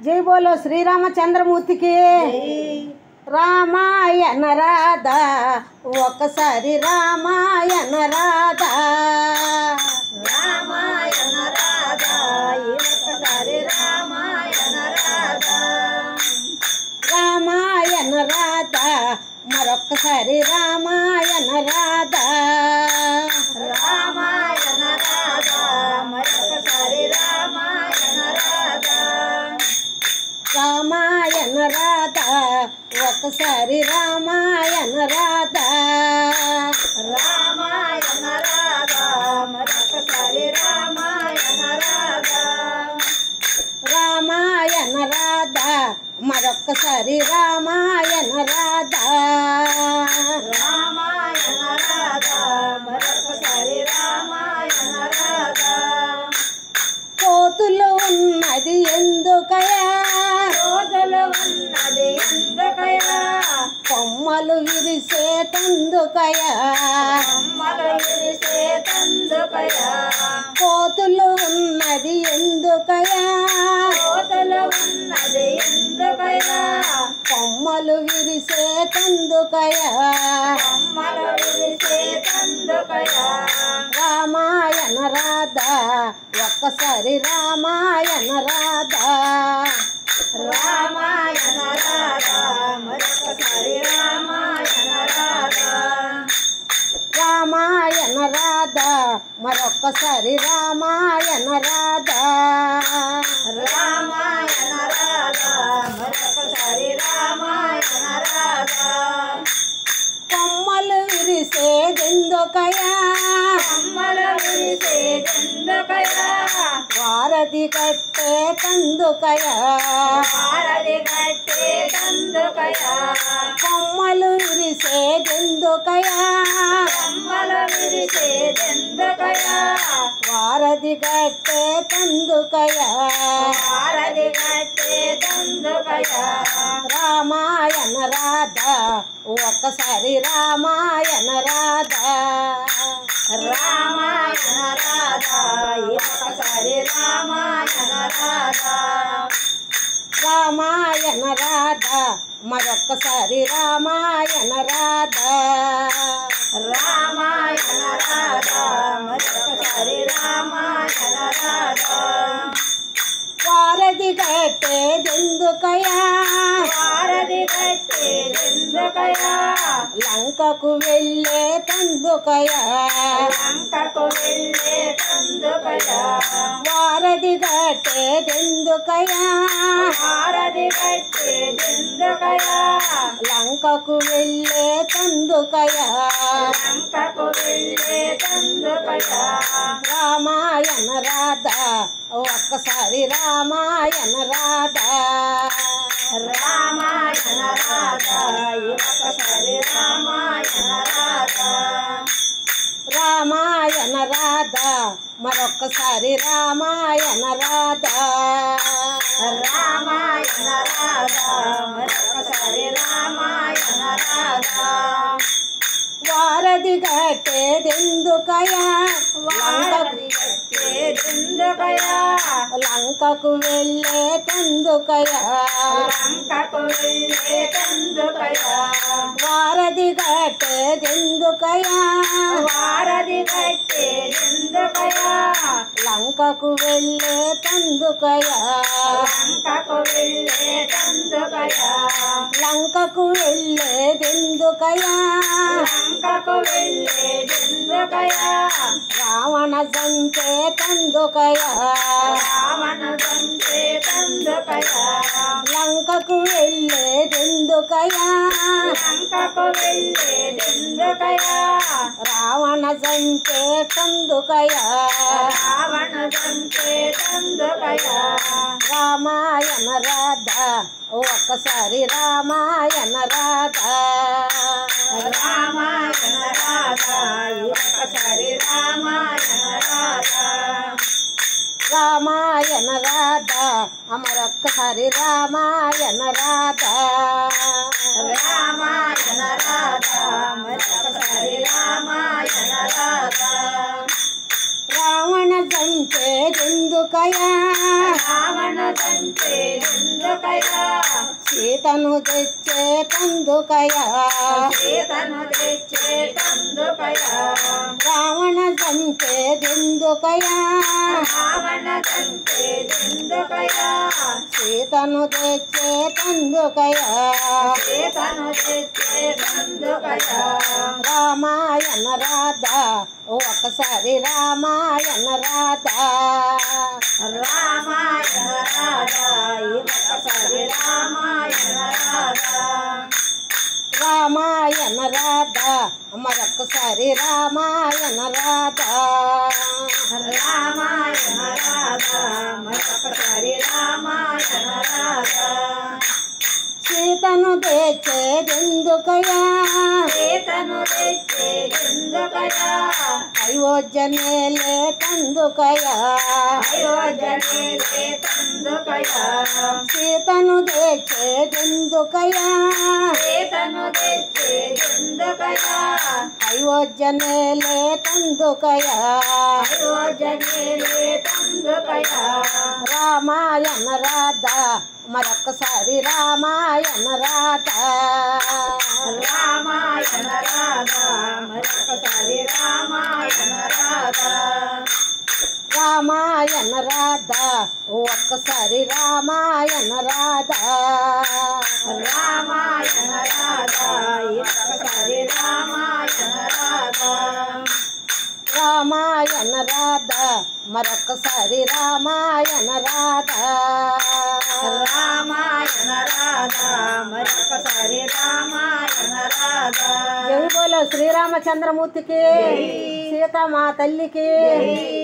జై బోలో శ్రీరామచంద్రమూర్తికి రామాయణ రాధా ఒకసారి రామాయణ రాధా రామాయణ రాధా ఈ ఒక్కసారి రామాయణ రాధా రామాయణ రాధా మరొక్కసారి రామాయణ రాధా రామాయణ రాధా మరొకసారి రామాయణ రాధా రామాయణ రాధా ఒకసారి రామాయణ రాధా రామాయణ రాధా మరొకసారి రామాయణ రాధా రామాయణ రాధా మరొక్కసారి రామాయణ రాధా రామాయణ రాధా మరొకసారి రామాయణ రాధా కోతులు ఉన్నది ఎందుకయా రోజులు ఉన్నది ఎందుకయా కొమ్మలు విరిసే తందుకయా అమ్మలు విరిసే తందుకయా కోతులు ఉన్నది ఎందుకయా కోతలు ఉన్నది ఎందుకయా కొమ్మలు విరిసే తందుకయా అమ్మలు విరిసే తందుకయా రామాయణ రాధా ఒక్కసారి రామాయణ రాధా రామాయణ రాధా మరొకసారి రామాయణ రాధా రామాయణ రాధా మరొక్కసారి రామాయణ రాధా రామాయణ రాధా మరొకసారి రామాయణ రాధా కొమ్మలు విరిసేదెందుకయా అమ్మలు విరిసే ఎందుకయా వారధి కట్టే కందుకయా భారతి కట్టే తందుకయా కొమ్మలు విరిసేదెందుకయా అమ్మలు విరిసే ఎందుకయా వారధి కట్టే కందుకయా భారతి కట్టే తందుకయా రామాయణ రాధా ఒక్కసారి రామాయణ రాధా రామాయణ రాధా ఈ ఒక్కసారి రామాయణ రాధా రామాయణ రాధా మరొక్కసారి రామాయణ రాధా రామాయణ రాధా మరొకసారి రామాయణ రాధా వారధి కట్టేదెందుకయా భారతి కట్టే ఎందుకయా లంకకు వెళ్ళే తందుకయా లంకకు వెళ్ళే తందుకయా వారధి కట్టేదెందుకయా భారతి కట్టే ఎందుకయా లంకకు వెళ్ళే తందుకయా లంకకు వెళ్ళే తందుకయా రామాయణ రాధా ఒక్కసారి రామాయణ రాధా రామాయణ రాధా ఈ ఒక్కసారి రామాయణ రాధా రామాయణ రాధా మరొక్కసారి రామాయణ రాధా రామాయణ రాధా మరొకసారి రామాయణ రాధా వారధి కట్టేదెందుకయా వారధి కట్టేదెందుకయా లంకకు వెళ్ళే తందుకయా లంకకు వెళ్ళే తందుకయా వారధి కట్టేదెందుకయా వారధి కట్టేదెందుకయా లంకకు వెళ్ళే తందుకయా లంకకు వెళ్ళే తందుకయా లంకకు వెళ్ళేదెందుకయా లంకకు వెళ్ళేదెందుకయా రావణ సంచే తందుకయా రావణ దంతే తందుకయా లంకకు వెళ్ళేదెందుకయా లంకకు వెళ్ళేదెందుకయా రావణ సంచే తందుకయా రావణ దంతే తందుకయా రామాయణ రాధా ఒక్కసారి రామాయణ రాధా రామాయణ రాధా ఈ ఒక్కసారి రామాయణ రాధా రామాయణ రాధా అమరొక్కసారి రామాయణ రాధా రామాయణ రాధా మరొకసారి రామాయణ రాధా రావణ సంచేదెందుకయా రావణ తంటే ఎందుకయా సీతను తెచ్చే తందుకయా సీతను తెచ్చే తందుకయా రావణ చంపే దెందుకయా రావణ తంటే ఎందుకయా సీతను తెచ్చే తందుకయా సీతను తెచ్చే తందుకయా రామాయణ రాధా ఒకసారి రామాయణ రాధా రామాయణ రాధా ఒకసారి రామాయణ రాధా రామాయణ రాధా మరొకసారి రామాయణ రాధా రామాయణ రాధా మరొకసారి రామాయణ రాధా సీతను తెచ్చేదెందుకయా సీతను తెచ్చే ఎందుకయా అయోధ్య నేలే తందుకయా అయోధ్యనే తందుకయా సీతను తెచ్చేదెందుకయా సీతను తెచ్చే ఎందుకయా అయోధ్య నేలే తందుకయా అయోధ్యనే తందుకయా రామాయణ రాధా మరొకసారి రామాయణ రాధా రామాయణ రాధా మరొకసారి రామాయణ రాధా రామాయణ రాధా ఒక్కసారి రామాయణ రాధా రామాయణ రాధా ఒక్కసారి రామాయణ రాధా రామాయణ రాధా మరొకసారి రామాయణ రాధా రామాయణ రాధా మరొకసారి రామాయణ రాధా జై బోలో శ్రీరామచంద్రమూర్తికి సీతమా తల్లికి